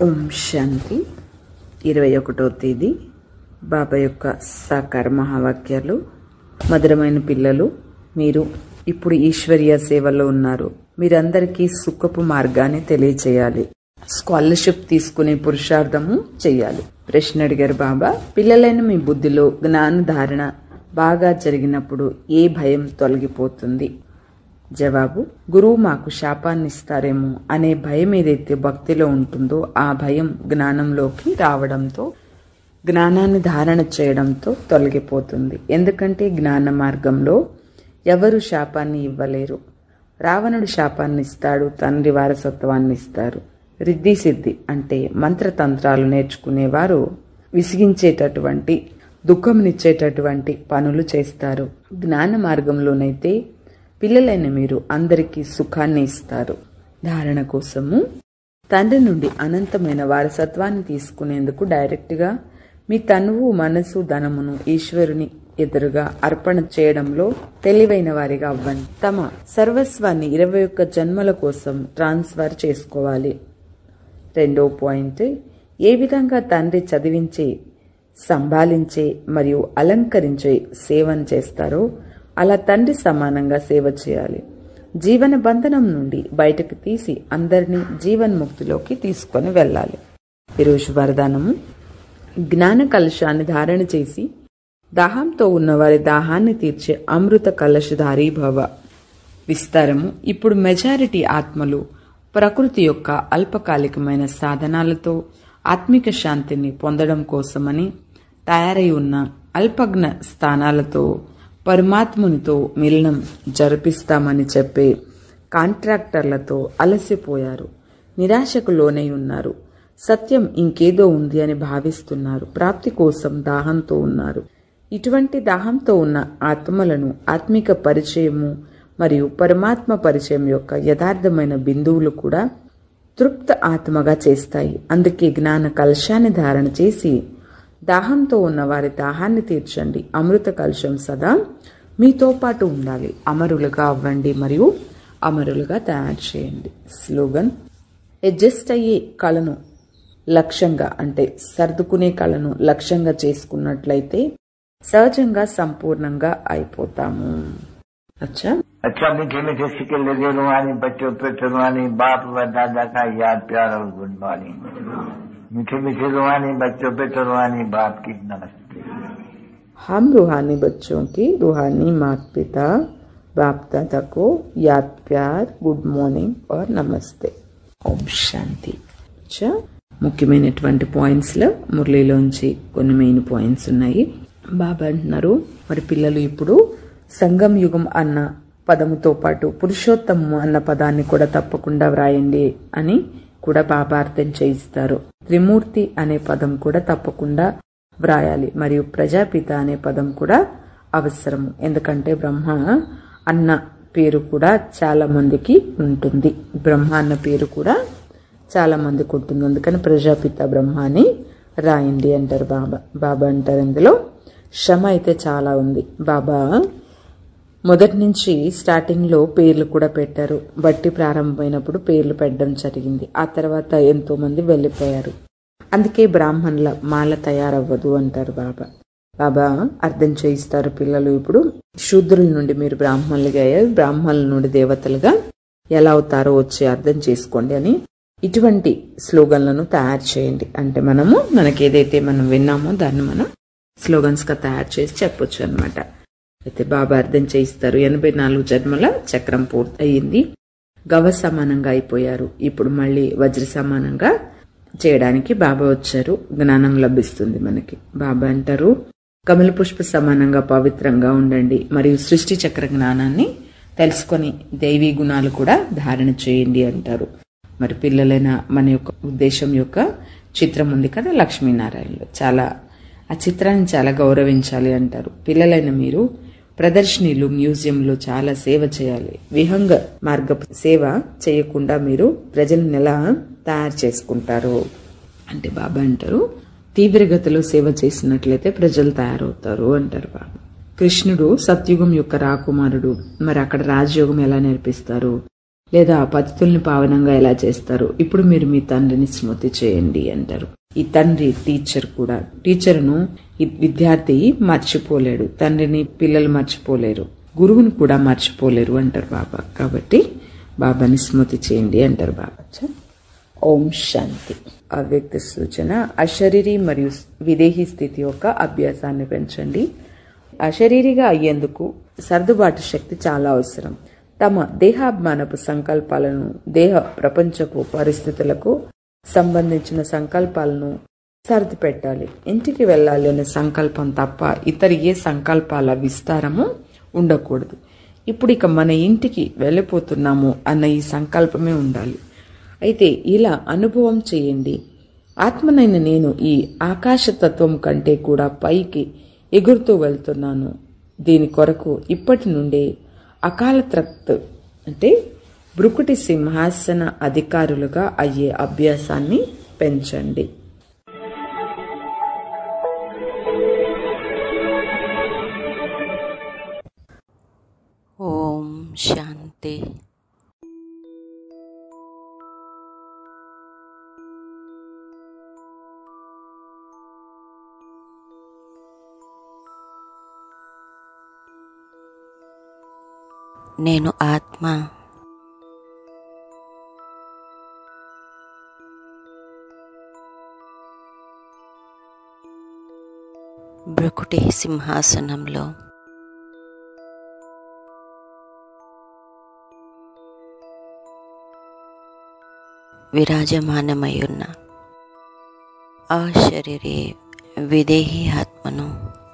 ఓం శాంతి ఇరవై ఒకటో తేదీ బాబా యొక్క సాకార మహావాక్యాలు మధురమైన పిల్లలు మీరు ఇప్పుడు ఈశ్వరీయ సేవలో ఉన్నారు మీరందరికీ సుఖపు మార్గాన్ని తెలియచేయాలి స్కాలర్షిప్ తీసుకునే పురుషార్థము చెయ్యాలి ప్రశ్న అడిగారు బాబా పిల్లలైన మీ బుద్ధిలో జ్ఞాన ధారణ బాగా జరిగినప్పుడు ఏ భయం తొలగిపోతుంది జవాబు గురువు మాకు శాపాన్ని ఇస్తారేమో అనే భయం ఏదైతే భక్తిలో ఉంటుందో ఆ భయం జ్ఞానంలోకి రావడంతో జ్ఞానాన్ని ధారణ చేయడంతో తొలగిపోతుంది ఎందుకంటే జ్ఞాన మార్గంలో ఎవరు శాపాన్ని ఇవ్వలేరు రావణుడు శాపాన్ని ఇస్తాడు తండ్రి వారసత్వాన్ని ఇస్తారు రిద్ధి సిద్ధి అంటే మంత్రతంత్రాలు నేర్చుకునేవారు విసిగించేటటువంటి దుఃఖంనిచ్చేటటువంటి పనులు చేస్తారు జ్ఞాన మార్గంలోనైతే పిల్లలైన మీరు అందరికీ సుఖాన్ని ఇస్తారు ధారణ కోసము తండ్రి నుండి అనంతమైన వారసత్వాన్ని తీసుకునేందుకు డైరెక్ట్గా మీ తనువు మనసు ధనమును ఈశ్వరుని ఎదురుగా అర్పణ చేయడంలో తెలివైన వారిగా అవ్వండి తమ సర్వస్వాన్ని ఇరవై ఒక్క జన్మల కోసం ట్రాన్స్ఫర్ చేసుకోవాలి రెండో పాయింట్ ఏ విధంగా తండ్రి చదివించే సంభాలించే మరియు అలంకరించే సేవను చేస్తారో అలా తండ్రి సమానంగా సేవ చేయాలి జీవన బంధనం నుండి బయటకు తీసి అందరినీ జీవన్ముక్తిలోకి తీసుకొని వెళ్ళాలి ఈరోజు వరదానము జ్ఞాన కలశాన్ని ధారణ చేసి దాహంతో ఉన్నవారి దాహాన్ని తీర్చే అమృత కలశధారీ భవ విస్తారము ఇప్పుడు మెజారిటీ ఆత్మలు ప్రకృతి యొక్క అల్పకాలికమైన సాధనాలతో ఆత్మిక శాంతిని పొందడం కోసమని తయారై ఉన్న అల్పజ్ఞ స్థానాలతో పరమాత్మునితో మిలనం జరిపిస్తామని చెప్పే కాంట్రాక్టర్లతో అలసిపోయారు నిరాశకు లోనై ఉన్నారు సత్యం ఇంకేదో ఉంది అని భావిస్తున్నారు ప్రాప్తి కోసం దాహంతో ఉన్నారు ఇటువంటి దాహంతో ఉన్న ఆత్మలను ఆత్మిక పరిచయము మరియు పరమాత్మ పరిచయం యొక్క యథార్థమైన బిందువులు కూడా తృప్త ఆత్మగా చేస్తాయి అందుకే జ్ఞాన కలశాన్ని ధారణ చేసి దాహంతో ఉన్న వారి దాహాన్ని తీర్చండి అమృత కలశం సదా మీతో పాటు ఉండాలి అమరులుగా అవ్వండి మరియు అమరులుగా తయారు చేయండి స్లోగన్ అడ్జస్ట్ అయ్యే కళను లక్ష్యంగా అంటే సర్దుకునే కళను లక్ష్యంగా చేసుకున్నట్లయితే సహజంగా సంపూర్ణంగా అయిపోతాము అచ్చా अच्छा मीठे मीठे सिक्के लगे रुहानी बच्चों पे रुहानी बाप व दादा का याद प्यार और गुड मॉर्निंग मीठे मीठे रुहानी बच्चों पे रुहानी बाप की नमस्ते हम रूहानी बच्चों की रूहानी माता पिता बाप दादा को याद प्यार गुड మార్నింగ్ और నమస్తే ఓం శాంతి అచ్చా ముఖ్యమైనటువంటి పాయింట్స్లో మురళిలోంచి కొన్ని మెయిన్ పాయింట్స్ ఉన్నాయి బాబా అంటున్నారు మరి పిల్లలు ఇప్పుడు సంగం యుగం అన్న పదముతో పాటు పురుషోత్తము అన్న పదాన్ని కూడా తప్పకుండా వ్రాయండి అని కూడా బాబా అర్థం చేయిస్తారు త్రిమూర్తి అనే పదం కూడా తప్పకుండా వ్రాయాలి మరియు ప్రజాపిత అనే పదం కూడా అవసరము ఎందుకంటే బ్రహ్మ అన్న పేరు కూడా చాలా మందికి ఉంటుంది బ్రహ్మ అన్న పేరు కూడా చాలా మందికి ఉంటుంది అందుకని ప్రజాపిత బ్రహ్మ అని రాయండి అంటారు బాబా బాబా అంటారు ఇందులో శ్రమ అయితే చాలా ఉంది బాబా మొదటి నుంచి స్టార్టింగ్లో పేర్లు కూడా పెట్టారు బట్టి ప్రారంభమైనప్పుడు పేర్లు పెట్టడం జరిగింది ఆ తర్వాత ఎంతో మంది వెళ్ళిపోయారు అందుకే బ్రాహ్మణుల మాల తయారవ్వదు అంటారు బాబా బాబా అర్థం చేయిస్తారు పిల్లలు ఇప్పుడు శూద్రుల నుండి మీరు బ్రాహ్మణులుగా అయ్యారు బ్రాహ్మణుల నుండి దేవతలుగా ఎలా అవుతారో వచ్చి అర్థం చేసుకోండి అని ఇటువంటి స్లోగన్లను తయారు చేయండి అంటే మనము మనకి ఏదైతే మనం విన్నామో దాన్ని మనం స్లోగన్స్ గా తయారు చేసి చెప్పొచ్చు అనమాట అయితే బాబా అర్థం చేయిస్తారు ఎనభై నాలుగు జన్మల చక్రం పూర్తయింది గవ సమానంగా అయిపోయారు ఇప్పుడు మళ్ళీ వజ్ర సమానంగా చేయడానికి బాబా వచ్చారు జ్ఞానం లభిస్తుంది మనకి బాబా అంటారు కమల పుష్ప సమానంగా పవిత్రంగా ఉండండి మరియు సృష్టి చక్ర జ్ఞానాన్ని తెలుసుకొని దైవీ గుణాలు కూడా ధారణ చేయండి అంటారు మరి పిల్లలైన మన యొక్క ఉద్దేశం యొక్క చిత్రం ఉంది కదా లక్ష్మీనారాయణలో చాలా ఆ చిత్రాన్ని చాలా గౌరవించాలి అంటారు పిల్లలైన మీరు ప్రదర్శనలు మ్యూజియంలో చాలా సేవ చేయాలి విహంగ మార్గ సేవ చేయకుండా మీరు ప్రజలను ఎలా తయారు చేసుకుంటారు అంటే బాబా అంటారు తీవ్రగతిలో సేవ చేసినట్లయితే ప్రజలు తయారవుతారు అంటారు బాబా కృష్ణుడు సత్యుగం యొక్క రాకుమారుడు మరి అక్కడ రాజయోగం ఎలా నేర్పిస్తారు లేదా పతితుల్ని పావనంగా ఎలా చేస్తారు ఇప్పుడు మీరు మీ తండ్రిని స్మృతి చేయండి అంటారు ఈ తండ్రి టీచర్ కూడా టీచర్ను ఈ విద్యార్థి మర్చిపోలేడు తండ్రిని పిల్లలు మర్చిపోలేరు గురువుని కూడా మర్చిపోలేరు అంటారు బాబా కాబట్టి బాబాని స్మృతి చేయండి అంటారు బాబా చ? ఓం శాంతి అవ్యక్త సూచన అశరీరి మరియు విదేహీ స్థితి యొక్క అభ్యాసాన్ని పెంచండి అశరీరిగా అయ్యేందుకు సర్దుబాటు శక్తి చాలా అవసరం తమ దేహాభిమానపు సంకల్పాలను దేహ ప్రపంచపు పరిస్థితులకు సంబంధించిన సంకల్పాలను సర్ది పెట్టాలి ఇంటికి వెళ్ళాలి అనే సంకల్పం తప్ప ఇతర ఏ సంకల్పాల విస్తారము ఉండకూడదు ఇప్పుడు ఇక మన ఇంటికి వెళ్ళిపోతున్నాము అన్న ఈ సంకల్పమే ఉండాలి అయితే ఇలా అనుభవం చేయండి ఆత్మనైన నేను ఈ ఆకాశతత్వం కంటే కూడా పైకి ఎగురుతూ వెళ్తున్నాను దీని కొరకు ఇప్పటి నుండే అకాల త్రక్త్ అంటే బ్రుకుటి సింహాసన అధికారులుగా అయ్యే అభ్యాసాన్ని పెంచండి ఓం శాంతి నేను ఆత్మ బ్రుకుటి సింహాసనంలో విరాజమానమై ఉన్న ఆ శరీరే విదేహీ ఆత్మను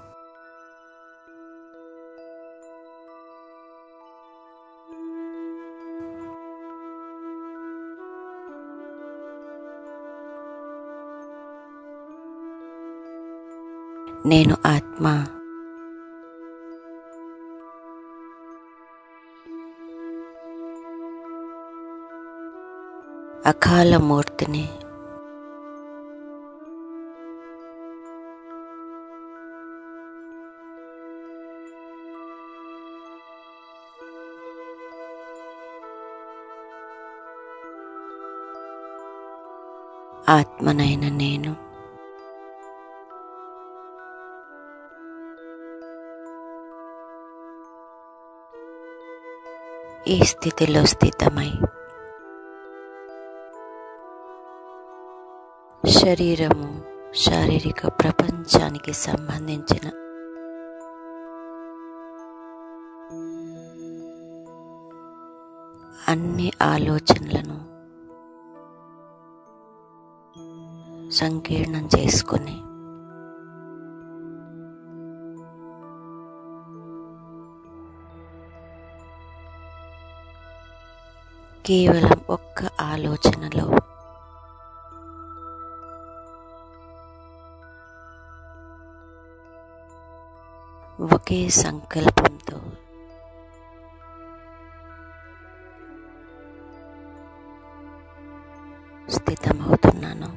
నేను ఆత్మ అకాల మూర్తిని ఆత్మనైన నేను ఈ స్థితిలో స్థితమై శరీరము శారీరక ప్రపంచానికి సంబంధించిన అన్ని ఆలోచనలను సంకీర్ణం చేసుకొని కేవలం ఒక్క ఆలోచనలో ఒకే సంకల్పంతో స్థితమవుతున్నాను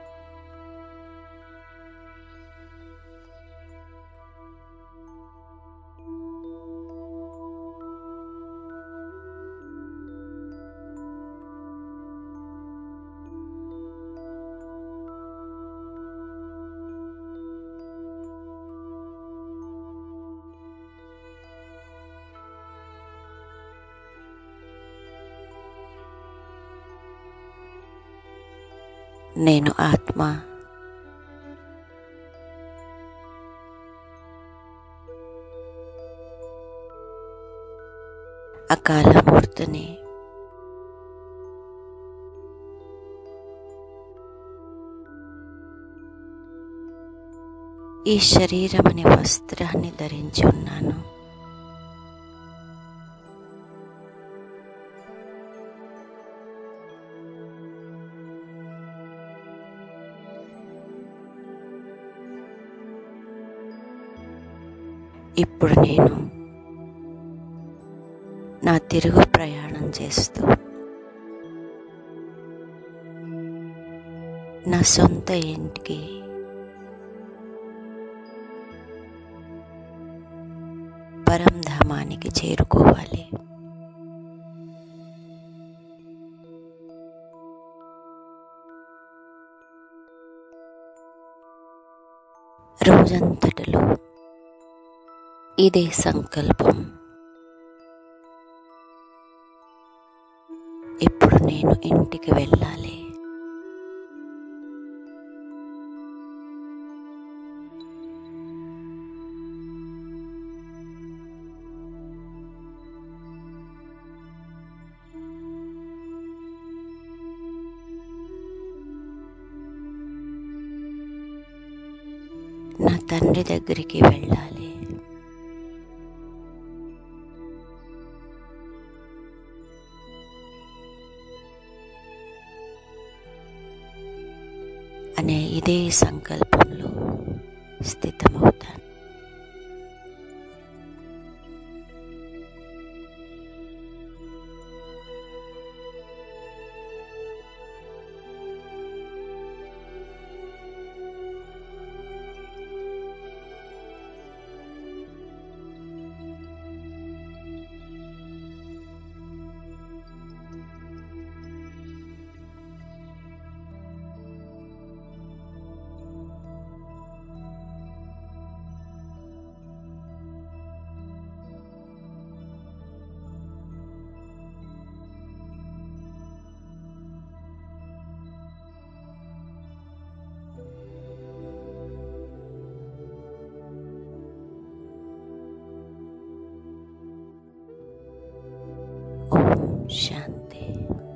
నేను ఆత్మ అకాలమూర్తిని ఈ శరీరం అనే వస్త్రాన్ని ధరించి ఉన్నాను ఇప్పుడు నేను నా తిరుగు ప్రయాణం చేస్తూ నా సొంత ఇంటికి పరంధామానికి చేరుకోవాలి రోజంతటిలో ఇదే సంకల్పం ఇప్పుడు నేను ఇంటికి వెళ్ళాలి నా తండ్రి దగ్గరికి వెళ్ళాలి అనే ఇదే సంకల్పంలో స్థితమవుతాను ఓం శాంతి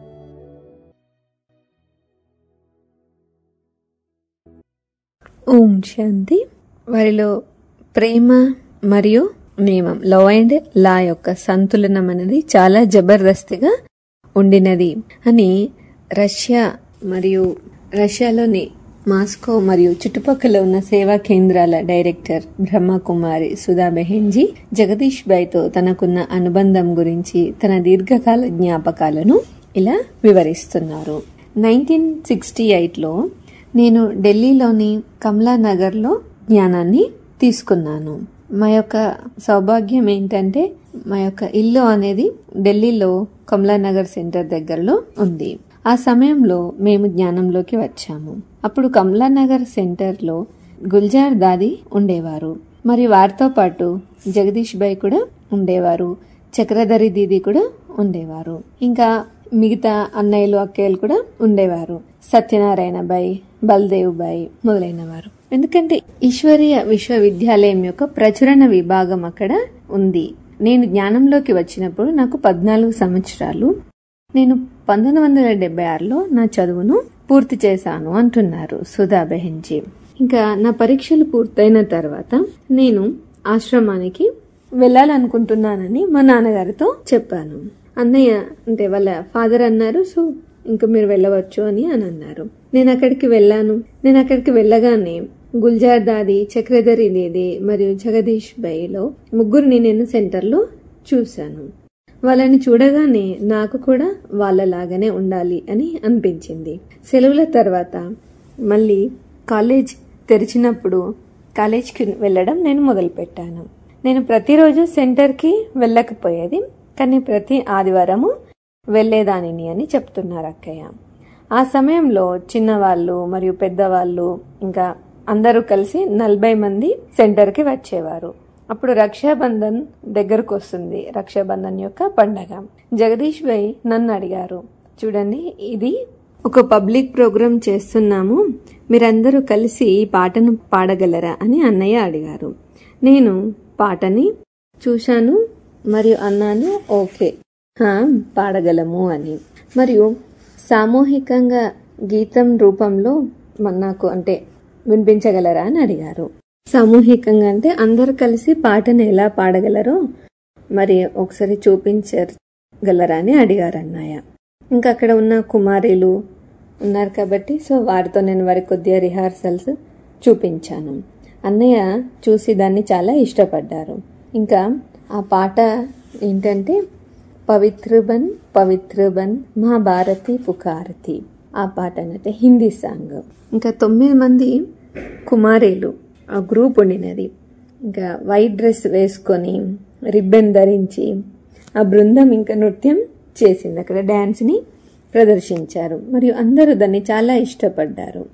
ఓం శాంతి వారిలో ప్రేమ మరియు నియమం లో అండ్ లా యొక్క సంతులనం అనేది చాలా జబర్దస్తిగా ఉండినది అని రష్యా మరియు రష్యాలోని మాస్కో మరియు చుట్టుపక్కల ఉన్న సేవా కేంద్రాల డైరెక్టర్ బ్రహ్మకుమారి సుధా బెహెన్జీ జగదీష్ బాయ్తో తనకున్న అనుబంధం గురించి తన దీర్ఘకాల జ్ఞాపకాలను ఇలా వివరిస్తున్నారు నైన్టీన్ సిక్స్టీ ఎయిట్లో నేను ఢిల్లీలోని కమలానగర్లో జ్ఞానాన్ని తీసుకున్నాను మా యొక్క సౌభాగ్యం ఏంటంటే మా యొక్క ఇల్లు అనేది ఢిల్లీలో కమలానగర్ సెంటర్ దగ్గరలో ఉంది ఆ సమయంలో మేము జ్ఞానంలోకి వచ్చాము అప్పుడు కమలానగర్ సెంటర్లో గుల్జార్ దాది ఉండేవారు మరి వారితో పాటు జగదీష్ బాయ్ కూడా ఉండేవారు చక్రధరి దీది కూడా ఉండేవారు ఇంకా మిగతా అన్నయ్యలు అక్కయ్యలు కూడా ఉండేవారు సత్యనారాయణ బాయ్ బల్దేవ్ బాయ్ మొదలైన వారు ఎందుకంటే ఈశ్వరీయ విశ్వవిద్యాలయం యొక్క ప్రచురణ విభాగం అక్కడ ఉంది నేను జ్ఞానంలోకి వచ్చినప్పుడు నాకు పద్నాలుగు సంవత్సరాలు నేను పంతొమ్మిది వందల డెబ్బై ఆరులో నా చదువును పూర్తి చేశాను అంటున్నారు సుధా బెహెన్జీ ఇంకా నా పరీక్షలు పూర్తయిన తర్వాత నేను ఆశ్రమానికి వెళ్ళాలనుకుంటున్నానని మా నాన్నగారితో చెప్పాను అన్నయ్య అంటే వాళ్ళ ఫాదర్ అన్నారు సో ఇంకా మీరు వెళ్ళవచ్చు అని అని అన్నారు నేను అక్కడికి వెళ్ళాను నేను అక్కడికి వెళ్ళగానే గుల్జార్ దాది చక్రధరి దేది మరియు జగదీష్ బైలో ముగ్గురిని నేను సెంటర్లో చూశాను వాళ్ళని చూడగానే నాకు కూడా వాళ్ళలాగానే ఉండాలి అని అనిపించింది సెలవుల తర్వాత మళ్ళీ కాలేజ్ తెరిచినప్పుడు కాలేజ్కి వెళ్ళడం నేను మొదలుపెట్టాను నేను ప్రతిరోజు సెంటర్కి వెళ్ళకపోయేది కానీ ప్రతి ఆదివారము వెళ్ళేదానిని అని చెప్తున్నారు అక్కయ్య ఆ సమయంలో చిన్నవాళ్ళు మరియు పెద్దవాళ్ళు ఇంకా అందరూ కలిసి నలభై మంది సెంటర్కి వచ్చేవారు అప్పుడు రక్షాబంధన్ దగ్గరకు వస్తుంది రక్షాబంధన్ యొక్క పండగ జగదీష్ భాయ్ నన్ను అడిగారు చూడండి ఇది ఒక పబ్లిక్ ప్రోగ్రామ్ చేస్తున్నాము మీరందరూ కలిసి ఈ పాటను పాడగలరా అని అన్నయ్య అడిగారు నేను పాటని చూశాను మరియు అన్నాను ఓకే హా, పాడగలము అని మరియు సామూహికంగా గీతం రూపంలో మన నాకు అంటే వినిపించగలరా అని అడిగారు సామూహికంగా అంటే అందరు కలిసి పాటను ఎలా పాడగలరో మరి ఒకసారి చూపించగలరా అని అడిగారు అన్నయ్య ఇంకా అక్కడ ఉన్న కుమారీలు ఉన్నారు కాబట్టి సో వారితో నేను వారి కొద్దిగా రిహార్సల్స్ చూపించాను అన్నయ్య చూసి దాన్ని చాలా ఇష్టపడ్డారు ఇంకా ఆ పాట ఏంటంటే పవిత్రబన్ పవిత్రబన్ మహాభారతి పుకారతి ఆ పాట అంటే హిందీ సాంగ్ ఇంకా తొమ్మిది మంది కుమారీలు ఆ గ్రూప్ ఉండినది ఇంకా వైట్ డ్రెస్ వేసుకొని రిబ్బన్ ధరించి ఆ బృందం ఇంకా నృత్యం చేసింది అక్కడ డ్యాన్స్ని ప్రదర్శించారు మరియు అందరూ దాన్ని చాలా ఇష్టపడ్డారు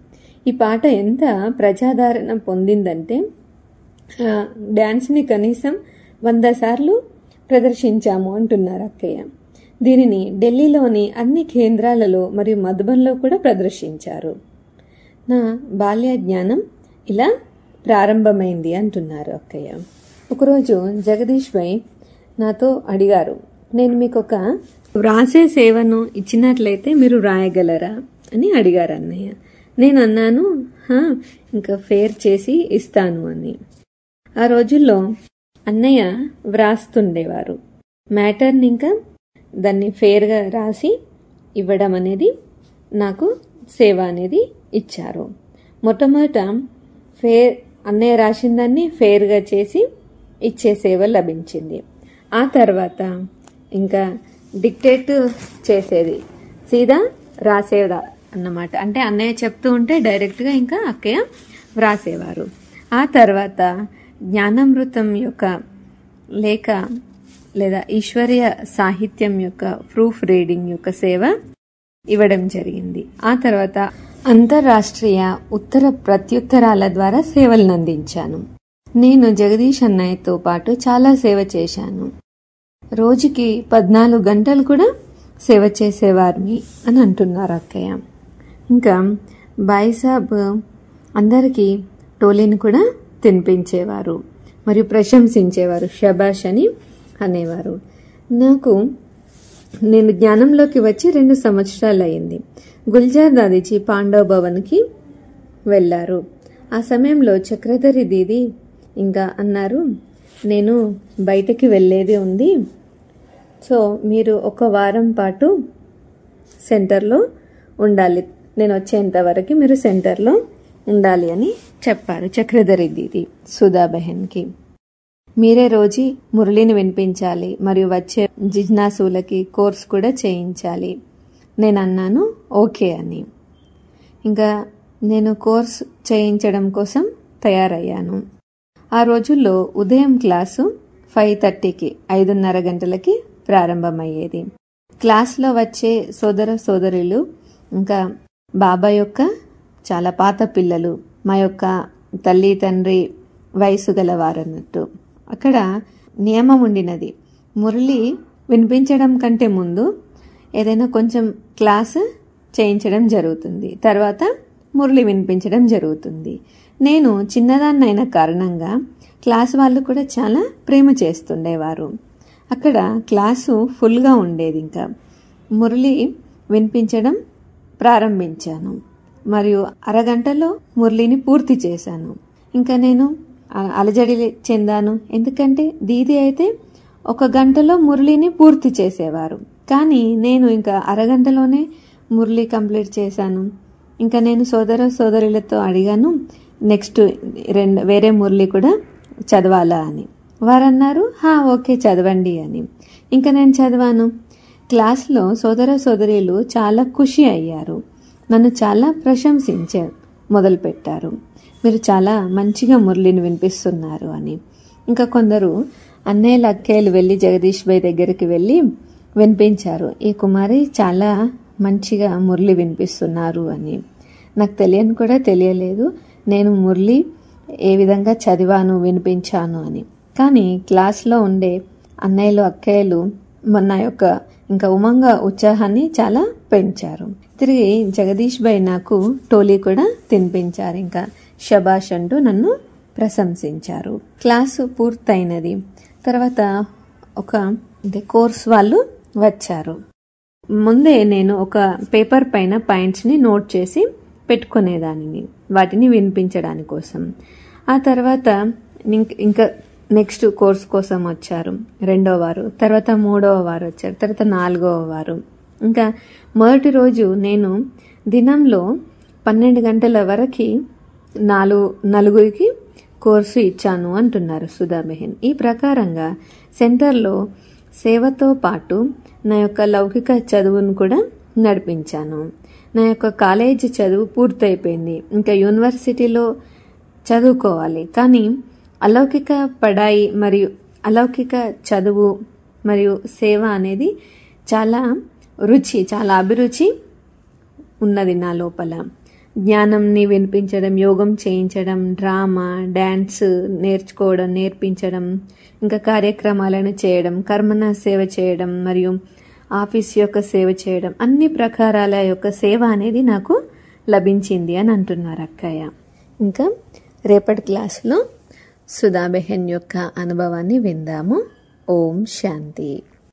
ఈ పాట ఎంత ప్రజాదరణ పొందిందంటే ఆ, డ్యాన్స్ని కనీసం వంద సార్లు ప్రదర్శించాము అంటున్నారు అక్కయ్య దీనిని ఢిల్లీలోని అన్ని కేంద్రాలలో మరియు మధుబన్లో కూడా ప్రదర్శించారు నా బాల్య జ్ఞానం ఇలా ప్రారంభమైంది అంటున్నారు అక్కయ్య ఒకరోజు జగదీష్ భాయ్ నాతో అడిగారు నేను మీకు ఒక వ్రాసే సేవను ఇచ్చినట్లయితే మీరు రాయగలరా అని అడిగారు అన్నయ్య నేను అన్నాను "హా, ఇంకా ఫేర్ చేసి ఇస్తాను అని ఆ రోజుల్లో అన్నయ్య వ్రాస్తుండేవారు మ్యాటర్ని ఇంకా దాన్ని ఫేర్గా రాసి ఇవ్వడం అనేది నాకు సేవ అనేది ఇచ్చారు మొట్టమొదట ఫేర్ అన్నయ్య రాసిన దాన్ని ఫేర్గా చేసి ఇచ్చే సేవ లభించింది ఆ తర్వాత ఇంకా డిక్టేట్ చేసేది సీదా రాసేదా అన్నమాట అంటే అన్నయ్య చెప్తూ ఉంటే డైరెక్ట్గా ఇంకా అక్కయ్య వ్రాసేవారు ఆ తర్వాత జ్ఞానామృతం యొక్క లేక లేదా ఈశ్వర్య సాహిత్యం యొక్క ప్రూఫ్ రీడింగ్ యొక్క సేవ ఇవ్వడం జరిగింది ఆ తర్వాత అంతర్రాష్ట్రీయ ఉత్తర ప్రత్యుత్తరాల ద్వారా సేవలను అందించాను నేను జగదీష్ అన్నయ్యతో పాటు చాలా సేవ చేశాను రోజుకి పద్నాలుగు గంటలు కూడా సేవ చేసేవారిని అని అంటున్నారు అక్కయ్య ఇంకా బాయిసాబ్ అందరికీ టోలీని కూడా తినిపించేవారు మరియు ప్రశంసించేవారు షబాష్ అని అనేవారు నాకు నేను జ్ఞానంలోకి వచ్చి రెండు సంవత్సరాలు అయింది గుల్జార్ దాదిజీ పాండవ్ భవన్కి వెళ్ళారు ఆ సమయంలో చక్రధరి దీది ఇంకా అన్నారు నేను బయటకి వెళ్ళేది ఉంది సో మీరు ఒక వారం పాటు సెంటర్లో ఉండాలి నేను వచ్చేంత వరకు మీరు సెంటర్లో ఉండాలి అని చెప్పారు చక్రధరి దీది సుధా బెహన్కి మీరే రోజు మురళిని వినిపించాలి మరియు వచ్చే జిజ్ఞాసులకి కోర్స్ కూడా చేయించాలి నేను అన్నాను ఓకే అని ఇంకా నేను కోర్స్ చేయించడం కోసం తయారయ్యాను ఆ రోజుల్లో ఉదయం క్లాసు ఫైవ్ థర్టీకి ఐదున్నర గంటలకి ప్రారంభమయ్యేది క్లాస్లో వచ్చే సోదర సోదరులు ఇంకా బాబా యొక్క చాలా పాత పిల్లలు మా యొక్క తల్లి తండ్రి వయసు గలవారన్నట్టు అక్కడ నియమం ఉండినది మురళి వినిపించడం కంటే ముందు ఏదైనా కొంచెం క్లాస్ చేయించడం జరుగుతుంది తర్వాత మురళి వినిపించడం జరుగుతుంది నేను చిన్నదాన్నైన కారణంగా క్లాస్ వాళ్ళు కూడా చాలా ప్రేమ చేస్తుండేవారు అక్కడ క్లాసు ఫుల్గా ఉండేది ఇంకా మురళి వినిపించడం ప్రారంభించాను మరియు అరగంటలో మురళిని పూర్తి చేశాను ఇంకా నేను అ- అలజడి చెందాను ఎందుకంటే దీది అయితే ఒక గంటలో మురళిని పూర్తి చేసేవారు కానీ నేను ఇంకా అరగంటలోనే మురళి కంప్లీట్ చేశాను ఇంకా నేను సోదర సోదరులతో అడిగాను నెక్స్ట్ రెండు వేరే మురళి కూడా చదవాలా అని వారు అన్నారు హా ఓకే చదవండి అని ఇంకా నేను చదివాను క్లాస్లో సోదర సోదరీలు చాలా ఖుషి అయ్యారు నన్ను చాలా ప్రశంసించారు మొదలుపెట్టారు మీరు చాలా మంచిగా మురళిని వినిపిస్తున్నారు అని ఇంకా కొందరు అన్నయ్యల అక్కయ్యలు వెళ్ళి జగదీష్ భాయ్ దగ్గరికి వెళ్ళి వినిపించారు ఈ కుమారి చాలా మంచిగా మురళి వినిపిస్తున్నారు అని నాకు తెలియని కూడా తెలియలేదు నేను మురళి ఏ విధంగా చదివాను వినిపించాను అని కానీ క్లాస్లో ఉండే అన్నయ్యలు అక్కయ్యలు మొన్న యొక్క ఇంకా ఉమంగ ఉత్సాహాన్ని చాలా పెంచారు తిరిగి జగదీష్ భాయ్ నాకు టోలీ కూడా తినిపించారు ఇంకా షబాష్ అంటూ నన్ను ప్రశంసించారు క్లాసు పూర్తయినది తర్వాత ఒక అంటే కోర్స్ వాళ్ళు వచ్చారు ముందే నేను ఒక పేపర్ పైన పాయింట్స్ని నోట్ చేసి పెట్టుకునేదానిని వాటిని వినిపించడాని కోసం ఆ తర్వాత ఇంక- ఇంకా నెక్స్ట్ కోర్స్ కోసం వచ్చారు రెండో వారు తర్వాత మూడవ వారు వచ్చారు తర్వాత నాలుగవ వారు ఇంకా మొదటి రోజు నేను దినంలో పన్నెండు గంటల వరకు నాలుగు నలుగురికి కోర్సు ఇచ్చాను అంటున్నారు సుధా బెహెన్ ఈ ప్రకారంగా సెంటర్లో సేవతో పాటు నా యొక్క లౌకిక చదువును కూడా నడిపించాను నా యొక్క కాలేజీ చదువు పూర్తయిపోయింది ఇంకా యూనివర్సిటీలో చదువుకోవాలి కానీ అలౌకిక పడాయి మరియు అలౌకిక చదువు మరియు సేవ అనేది చాలా రుచి చాలా అభిరుచి ఉన్నది నా లోపల జ్ఞానంని వినిపించడం యోగం చేయించడం డ్రామా డ్యాన్స్ నేర్చుకోవడం నేర్పించడం ఇంకా కార్యక్రమాలను చేయడం కర్మన సేవ చేయడం మరియు ఆఫీస్ యొక్క సేవ చేయడం అన్ని ప్రకారాల యొక్క సేవ అనేది నాకు లభించింది అని అంటున్నారు అక్కయ్య ఇంకా రేపటి క్లాసులో సుధాబెహన్ యొక్క అనుభవాన్ని విందాము ఓం శాంతి